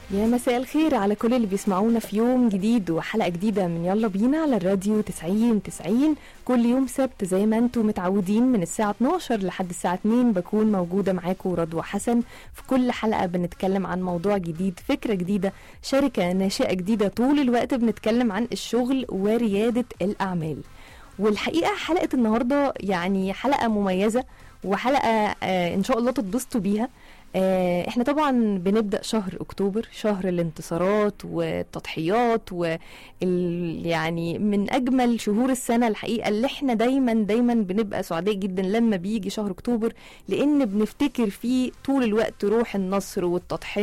يا مساء الخير على كل اللي بيسمعونا في يوم جديد وحلقة جديدة من يلا بينا على الراديو 90 90 كل يوم سبت زي ما انتم متعودين من الساعة 12 لحد الساعة 2 بكون موجودة معاكم رضوى حسن في كل حلقة بنتكلم عن موضوع جديد فكرة جديدة شركة ناشئة جديدة طول الوقت بنتكلم عن الشغل وريادة الأعمال والحقيقة حلقة النهاردة يعني حلقة مميزة وحلقة آه إن شاء الله تتبسطوا بيها آه، احنا طبعا بنبدا شهر اكتوبر شهر الانتصارات والتضحيات و يعني من اجمل شهور السنه الحقيقه اللي احنا دايما دايما بنبقى سعداء جدا لما بيجي شهر اكتوبر لان بنفتكر فيه طول الوقت روح النصر والتضحيه